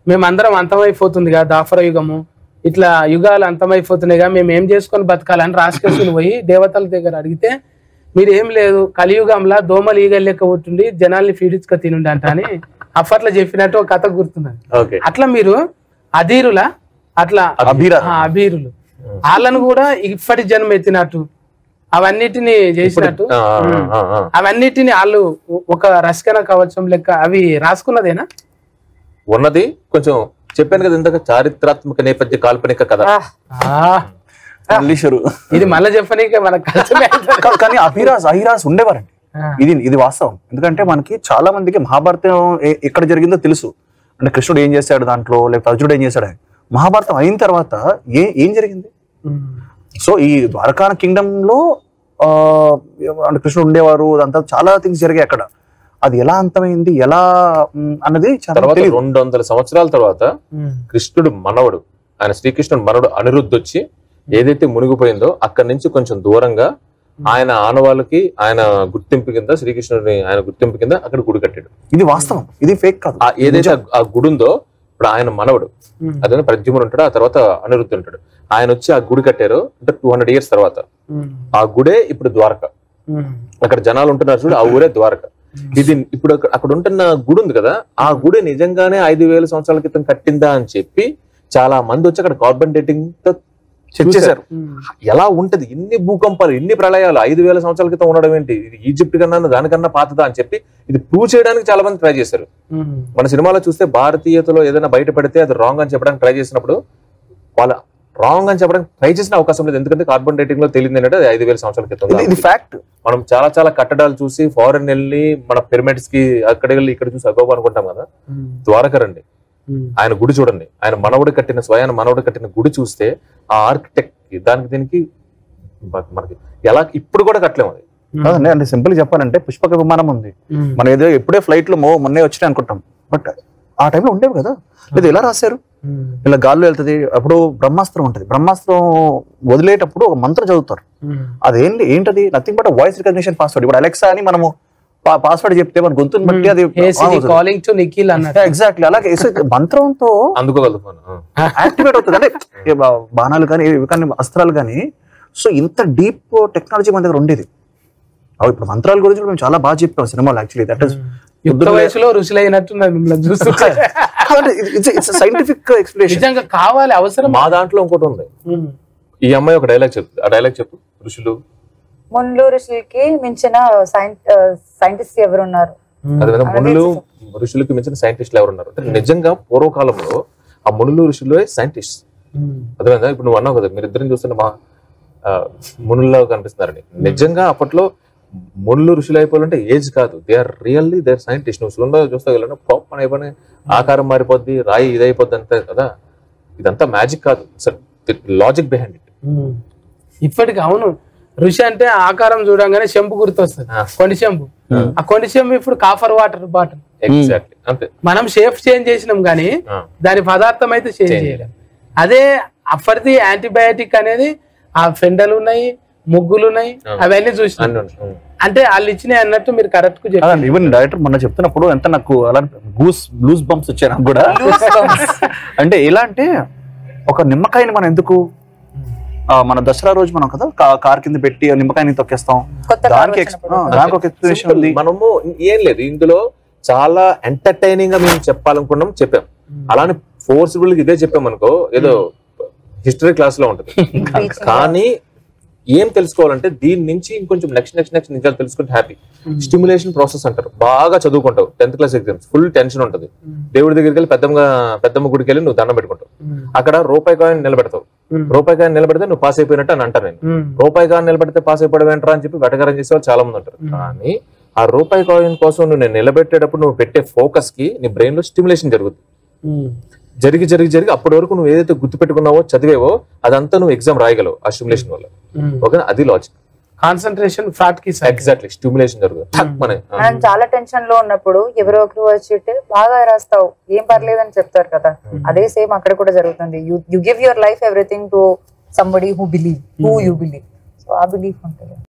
మేమందరం అంతమైపోతుంది కదా దాఫర యుగము ఇట్లా యుగాలు అంతమైపోతున్నాయిగా మేము ఏం చేసుకొని బతకాలని రాసుకేసుకుని పోయి దేవతల దగ్గర అడిగితే మీరు ఏం లేదు కలియుగంలా దోమలు ఈగలు లెక్క పుట్టుండి జనాల్ని ఫీడించుక తినుండి అంట అని అప్పట్లో చెప్పినట్టు ఒక కథ గుర్తున్నది ఓకే అట్లా మీరు అధీరుల అట్లా అభిరా ఆ, అభీరులు వాళ్ళను కూడా ఇప్పటి జన్మ ఎత్తినట్టు అవన్నిటిని చేసినట్టు ఆ, ఆ, ఆ, ఆ. అవన్నిటిని వాళ్ళు ఒక రసకన కవచం లెక్క అవి రాసుకున్నదేనా ఉన్నది కొంచెం చెప్పాను కదా ఇందాక చారిత్రాత్మక నేపథ్య కాల్పనిక కథ ఆ, మల్లీశ్వరు ఇది మళ్ళీ చెప్పనీకే మనకు కష్టమే అవుతుంది. కా- కానీ అభిరాజ్ అహిరాజ్ ఉండేవారండి ఆ. ఇది ఇది వాస్తవం ఎందుకంటే మనకి చాలా మందికి మహాభారతం ఏ- ఎక్కడ జరిగిందో తెలుసు అంటే కృష్ణుడు ఏం చేశాడు దాంట్లో లేకపోతే అర్జునుడు ఏం చేశాడు అని. మహాభారతం అయిన తర్వాత ఏ ఏం జరిగింది ఉమ్. సో ఈ ద్వారకా కింగ్డమ్ లో ఆ, అంటే కృష్ణుడు ఉండేవారు అదంతా చాలా థింగ్స్ జరిగాయి అక్కడ అది ఎలా అంతమైంది ఎలా మ్, అన్నది చాలా తర్వాత తెలియదు. రెండు వందల సంవత్సరాల తర్వాత ఉమ్. కృష్ణుడు మనవడు ఆయన శ్రీకృష్ణుడు మనవడు అనిరుద్ధ్ వచ్చి ఏదైతే మునిగిపోయిందో అక్కడి నుంచి కొంచెం దూరంగా ఆయన ఆనవాళ్ళకి ఆయన గుర్తింపు కింద శ్రీకృష్ణుడిని ఆయన గుర్తింపు కింద అక్కడ గుడి కట్టాడు ఇది వాస్తవం ఇది ఫేక్ కాదు ఆ ఏదైతే ఆ- ఆ గుడి ఉందో ఇప్పుడు ఆయన మనవడు ఉమ్. అదే ప్రద్యుమ్నుడు ఉంటాడు ఆ తర్వాత అనిరుద్ధుడు ఉంటాడు ఆయన వచ్చి ఆ గుడి కట్టారు అంటే టూ హండ్రెడ్ ఇయర్స్ తర్వాత ఉమ్. ఆ గుడే ఇప్పుడు ద్వారక ఉమ్. అక్కడ జనాలు ఉంటున్నారు చూడు ఆ ఊరే ద్వారక ఇది ఇప్పుడు అక్కడ- అక్కడ ఉంటున్న గుడి ఉంది కదా ఆ గుడి నిజంగానే ఐదు వేల సంవత్సరాల క్రితం కట్టిందా అని చెప్పి చాలా మంది వచ్చి అక్కడ కార్బన్ డేటింగ్ తో చెక్ చేశారు ఉమ్. ఎలా ఉంటది ఇన్ని భూకంపాలు ఇన్ని ప్రళయాలు ఐదు వేల సంవత్సరాల క్రితం ఉండడం ఏంటి ఇది ఈజిప్ట్ కన్నా దానికన్నా పాతదా అని చెప్పి ఇది ప్రూవ్ చేయడానికి చాలా మంది ట్రై చేశారు ఉమ్. మన సినిమాలో చూస్తే భారతీయతలో ఏదైనా బయట పెడితే అది రాంగ్ అని చెప్పడానికి ట్రై చేసినప్పుడు వాళ్ళ రాంగ్ అని చెప్పడానికి ట్రై చేసిన అవకాశం లేదు ఎందుకంటే కార్బన్ డేటింగ్ లో తెలియదు ఏంటంటే అది ఐదు వేల సంవత్సరాల క్రితం ఇది- ఇది ఉంది. ఫ్యాక్ట్ మనం చాలా చాలా కట్టడాలు చూసి ఫారెన్ వెళ్ళి మన పిరమిడ్స్ కి అక్కడ వెళ్ళి ఇక్కడ చూసి అగోబ అనుకుంటాం కదా ఉమ్. ద్వారక రండి ఉమ్. ఆయన గుడి చూడండి ఆయన మనవుడు కట్టిన స్వయాన మనవుడు కట్టిన గుడి చూస్తే ఆ ఆర్కిటెక్ట్ దానికి దీనికి బ- మనకి ఎలా ఇప్పుడు కూడా కట్టలేము అది కాదండి అంటే సింపుల్ చెప్పాలంటే పుష్పక విమానం ఉంది ఉమ్. మనం ఏదో ఎప్పుడే ఫ్లైట్ లో మో మొన్నే వచ్చినాయి అనుకుంటాం బట్ ఆ టైంలో ఉండేవి కదా లేదు ఎలా రాశారు ఉమ్. ఇలా గాల్లో వెళ్తుంది అప్పుడు బ్రహ్మాస్త్రం ఉంటుంది బ్రహ్మాస్త్రం వదిలేటప్పుడు ఒక మంత్రం చదువుతారు ఉమ్. అదేంటి ఏంటది nothing but voice recognition password ఇప్పుడు అలెక్సా అని మనము పాస్వర్డ్ చెప్తే మన గొంతుని బట్టి అది కాలింగ్ టు నిఖిల్ అన్నట్టు ఎగ్జాక్ట్లీ అలాగే so మంత్రంతో అందుకోగలదు మనం ఆ. యాక్టివేట్ అవుతుంది అంటే ఏ బా- బాణాలు కానీ ఇవి కానీ అస్త్రాలు కానీ సో ఇంత డీప్ టెక్నాలజీ మన దగ్గర ఉండేది అవి ఇప్పుడు మంత్రాల గురించి కూడా మేము చాలా బాగా చెప్పాం సినిమాలో యాక్చువల్లీ దట్ ఇస్ యుక్త వయసులో రుచులైనట్టున్నది మిమ్మల్ని చూస్తుంటే ఇట్స్ సైంటిఫిక్ ఎక్స్ప్లెనేషన్ నిజంగా కావాలి అవసరం మా దాంట్లో ఇంకోటి ఉంది ఉమ్. ఈ అమ్మాయి ఒక డైలాగ్ చెప్తుంది ఆ డైలాగ్ చెప్పు ఋషులు మున్లు ఋషులకి మించిన సైంటిస్ట్ ఎవరున్నారు అదే విధంగా మునులు ఋషులకి మించిన సైంటిస్టులు ఎవరు ఉన్నారు అంటే నిజంగా పూర్వకాలంలో ఆ మునులు ఋషులే సైంటిస్ట్ ఉమ్. అర్థమైందా ఇప్పుడు నువ్వు అన్నావు కదా మీరు ఇద్దరిని చూస్తుంటే మా ఆ, మునుల్లో కనిపిస్తున్నారని నిజంగా అప్పట్లో మునులు ఋషులు అయిపోవాలంటే ఏజ్ కాదు they are really they are scientist నువ్వు సులంలో చూస్తే వెళ్ళిన పాప్ అని అయిపోయి ఆకారం మారిపోద్ది రాయి ఇది అయిపోద్ది అంతే కదా ఇదంతా మ్యాజిక్ కాదు లాజిక్ బిహైండ్ ఇట్ ఉమ్. ఇప్పటికి అవును ఋషి అంటే ఆకారం చూడంగానే చెంపు గుర్తొస్తుంది ఆ. కొండి చెంపు ఆ కొండి చెంపు ఇప్పుడు కాఫర్ వాటర్ బాటిల్ ఎగ్జాక్ట్లీ అంతే మనం షేప్ చేంజ్ చేసినాం కానీ ఆ. దాని పదార్థం అయితే చేంజ్ Change చేయలేం అదే అప్పటిది యాంటీబయాటిక్ అనేది ఆ ఫెండలు ఉన్నాయి ముగ్గులు ఉన్నాయి ఆ. అవన్నీ చూసినాం అన్ని ఉన్నాయి. ఉం. అంటే వాళ్ళు ఇచ్చినాయి అన్నట్టు మీరు కరెక్ట్ గా చెప్పారు ఈవెన్ డైరెక్టర్ మొన్న చెప్తున్నప్పుడు ఎంత నాకు అలా గూస్ లూజ్ బంప్స్ వచ్చాయి నాకు కూడా అంటే ఎలా అంటే ఒక నిమ్మకాయని మనం ఎందుకు ఆ, మన దసరా రోజు మనం కదా కా- కార్ కింద పెట్టి ఆ నిమ్మకాయని తొక్కేస్తాం కొత్త కార్ దానికి ex- వచ్చినప్పుడు. ఆ, దానికి ఒక ఎక్స్ప్లెనేషన్ Simple. ఉంది మనము ఏం లేదు ఇందులో చాలా ఎంటర్టైనింగ్ గా మేము చెప్పాలనుకున్నాం చెప్పాం అలానే ఫోర్స్ఫుల్ ఇదే చెప్పాం అనుకో ఏదో హిస్టరీ క్లాస్ లో ఉంటుంది Preaching. కానీ ఏం తెలుసుకోవాలంటే దీని నుంచి ఇంకొంచెం నెక్స్ట్ నెక్స్ట్ నెక్స్ట్ నిజాలు తెలుసుకుంటే హ్యాపీ స్టిమ్యులేషన్ ప్రాసెస్ అంటారు బాగా చదువుకుంటావు tenth class exams full tension ఉంటుంది దేవుడి దగ్గరికి వెళ్ళి పెద్దమ్మ పెద్దమ్మ గుడికి వెళ్ళి నువ్వు దండం పెట్టుకుంటావు అక్కడ రూపాయి కాయిన్ నిలబెడతావు రూపాయి కాయిన్ నిలబెడితే నువ్వు పాస్ అయిపోయినట్టు అని అంటారు నేను రూపాయి కాయిన్ నిలబెడితే పాస్ అయిపోవడం ఏంట్రా అని చెప్పి వెటకారం చేసే వాళ్ళు చాలా మంది ఉంటారు కానీ ఆ రూపాయి కాయిన్ కోసం నువ్వు నేను నిలబెట్టేటప్పుడు నువ్వు పెట్టే ఫోకస్ కి నీ బ్రెయిన్ లో స్టిమ్యులేషన్ జరుగుతుంది జరిగి జరిగి జరిగి అప్పటి వరకు నువ్వు ఏదైతే గుర్తు పెట్టుకున్నావో చదివేవో అదంతా నువ్వు ఎగ్జామ్ రాయగలవు ఆ స్టిమ్యులేషన్ వల్ల ఓకే అది లాజిక్ కాన్సన్ట్రేషన్ ఫ్యాట్ కి side. ఎగ్జాక్ట్లీ స్టిమ్యులేషన్ జరుగుతుంది ఠక్ మనే. ఆ. మనం చాలా టెన్షన్ లో ఉన్నప్పుడు ఎవరో ఒకరు వచ్చి బాగా రాస్తావు ఏం పర్లేదని చెప్తారు కదా అదే సేమ్ అక్కడ కూడా జరుగుతుంది you you give your life everything to somebody who believe who you believe so ఆ బిలీఫ్ ఉంటుంది